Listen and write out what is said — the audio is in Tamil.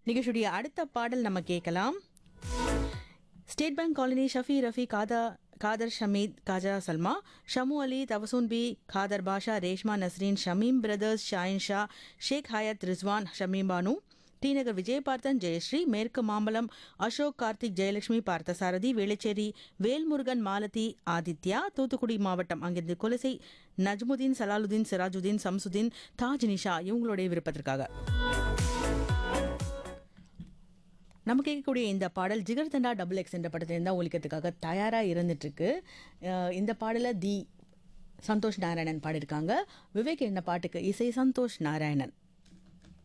நிகழ்ச்சியுடைய அடுத்த பாடல் நம்ம கேட்கலாம் state bank colony Shafi Rafi காதா காதர் ஷமீத் காஜா சல்மா ஷமு அலி தவசூன் பி காதர் பாஷா ரேஷ்மா நஸ்ரீன் ஷமீம் பிரதர்ஸ் ஷாயின் ஷா ஷேக் ஹயாத் ரிஸ்வான் ஷமீம் பானு டி நகர் விஜயபார்த்தன் ஜெயஸ்ரீ மேற்கு மாம்பலம் அசோக் கார்த்திக் ஜெயலட்சுமி பார்த்தசாரதி வேளச்சேரி வேல்முருகன் மாலதி ஆதித்யா தூத்துக்குடி மாவட்டம் அங்கிருந்து கொலசை நஜ்முதீன் சலாலுதீன் சிராஜுதீன் சம்சுதீன் தாஜ் நிஷா இவங்களுடைய விருப்பத்திற்காக நம்ம கேட்கக்கூடிய இந்த பாடல் ஜிகர் தண்டா டபுள் எக்ஸ் என்ற படத்திலிருந்து தான் ஒழிக்கிறதுக்காக தயாராக இருந்துட்டுருக்கு அஹ் இந்த பாடலை தி சந்தோஷ் நாராயணன் பாடியிருக்காங்க விவேக் என்ன பாட்டுக்கு இசை சந்தோஷ் நாராயணன்